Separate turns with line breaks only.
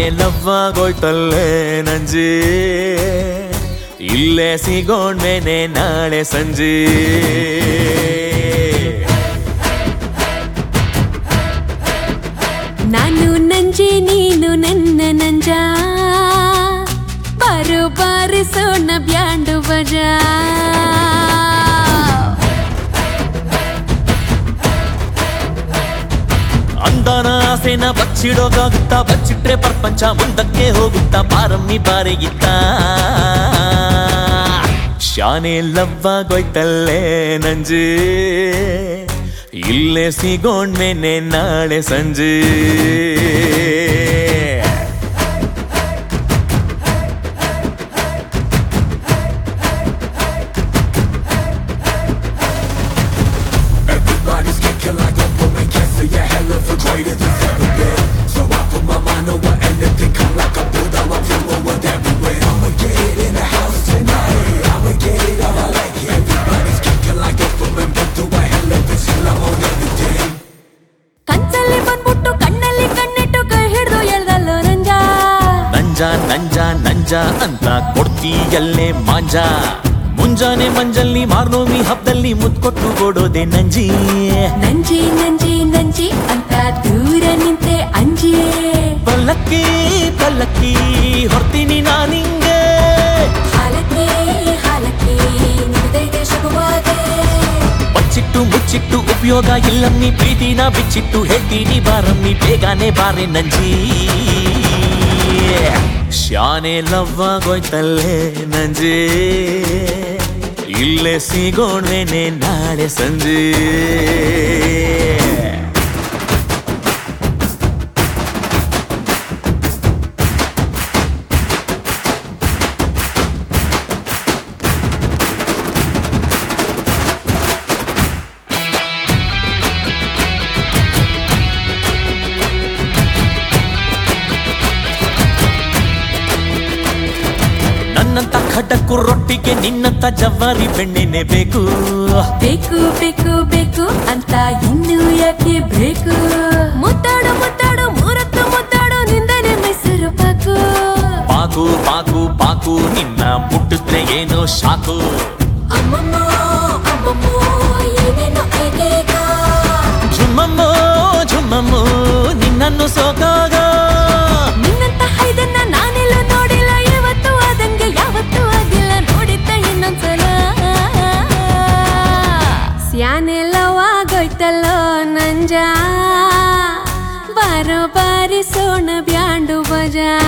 ಲವ್ವಾಗೋಯ್ತಲ್ಲೇ ನಂಜಿ ಇಲ್ಲೇ ಸಿಗೋಣ್ಮೇನೆ ನಾಳೆ ಸಂಜೆ
ನಾನು ನಂಜೆ ನೀನು ನನ್ನ ನಂಜ ಬಾರು ಬಾರಿಸೋಣ ಬ್ಯಾಂಡು ಬಜಾ
ಅಂದಾನ ಆಸೆನ ಬಚ್ಚಿಡೋಕಾಗುತ್ತಾ ಬಚ್ಚಿಟ್ರೆ ಪ್ರಪಂಚ ಮುಂದಕ್ಕೆ ಹೋಗುತ್ತಾ ಪಾರಮ್ಮಿ ಬಾರಿಗಿತ್ತ ಶಾನೆ ಲವ್ವಾಗೋಯ್ತಲ್ಲೇ ನಂಜಿ ಇಲ್ಲೇ ಸಿಗೋಣ್ಮೇನೆ ನಾಳೆ ಸಂಜೆ
Everybody's kicking like a woman can't see a hell of a greater than ever been. So I put my mind over anything, come like a bull, I'm a flow with everywhere. I'ma get it in the house tonight. I'ma get it how I like it. Everybody's kicking like a woman, but through a hell of a chill, I'm on everything.
ಕನ್ಸಲ್ಲಿ ಬಂದ್ಬಿಟ್ಟು ಕಣ್ಣಲ್ಲಿ ಕಣ್ಣಿಟ್ಟು ಕೈ ಹಿಡ್ದು ಎಳ್ದಲ್ಲೋ ನಂಜ
ನಂಜ ನಂಜ ನಂಜ ಅಂತ ಕೊಡ್ತೀಯಲ್ಲೇ ಮಾಂಜ ಮುಂಜಾನೆ ಮಂಜಲ್ಲಿ ಮಾರ್ನೋಮಿ ಹಬ್ಬದಲ್ಲಿ ಮುತ್ಕೊಟ್ಟು ಕೊಡೋದೆ ನಂಜಿ
ನಂಜಿ ನಂಜಿ ನಂಜಿ ಅಂತ ದೂರ ನಿಂತೆ ಅಂಜಿ
ಪಲ್ಲಕ್ಕಿ ಪಲ್ಲಕ್ಕಿ ಹೊರ್ತೀನಿ ನಾನಿಂಗೆ
ಹಾಲಕ್ಕೆ ಹಾಲಕ್ಕೆ ನಿಂದೈತೆ ಶುಭವಾದೆ
ಬಚ್ಚಿಟ್ಟು ಮುಚ್ಚಿಟ್ಟು ಉಪಯೋಗ ಇಲ್ಲಮ್ಮಿ ಪ್ರೀತಿನ ಬಿಚ್ಚಿಟ್ಟು ಹೇಳ್ತೀನಿ ಬಾರಮ್ಮಿ ಬೇಗನೆ ಬಾರೆ ನಂಜಿ ಶಾನೆ ಲವ್ವಾಗೋಯ್ತಲ್ಲೇ ನಂಜಿ ಇಲ್ಲೇ ಸಿಗೋಣ್ವೇನೆ ನಾಳೆ ಸಂಜೆ ನನ್ನಂತ ಖಡಕ್ಕು ರೊಟ್ಟಿಗೆ ನಿನ್ನಂತ ಜವಾರಿ ಬೆಣ್ಣೆನೆ ಬೇಕು
ಬೇಕು ಬೇಕು ಬೇಕು ಅಂತ ಇನ್ನು ಯಾಕೆ ಬೇಕು ಮುತ್ತಾಡು ಮುತ್ತಾಡು ಮೂರತ್ತು ಮುತ್ತಾಡು ನಿಂದನೆ ಮೈಸೂರು ಪಾಕು
ಪಾಕು ಪಾಕು ಪಾಕು ನಿನ್ನ ಮುಟ್ಟಿದ್ರೆ ಏನೋ ಶಾಕು
ಅಮ್ಮಮ್ಮ ಅಮ್ಮಮ್ಮ ಏನೇನೋ ಏಕೇಕ
ಝುಮ್ಮಮ್ಮೋ ಝುಮ್ಮಮ್ಮೋ ನಿನ್ನನ್ನು ಸೋಕಾಗ
ನಿನ್ನಂತ ಹೈದನ್ನ ನಾನೆಲ್ಲ ನೋಡಿಲ್ಲ ಇವತ್ತು ಆದಂಗೆ ಯಾವತ್ತೂ ಆಗಿಲ್ಲ ನೋಡಿದ್ದ ಇನ್ನೊಂದ್ಸಲ ಸ್ಯಾನೆಲ್ಲವಾಗೋಯ್ತಲ್ಲೋ ನಂಜ ಬಾರೋ ಬಾರಿಸೋಣ ಬ್ಯಾಂಡು ಬಜಾ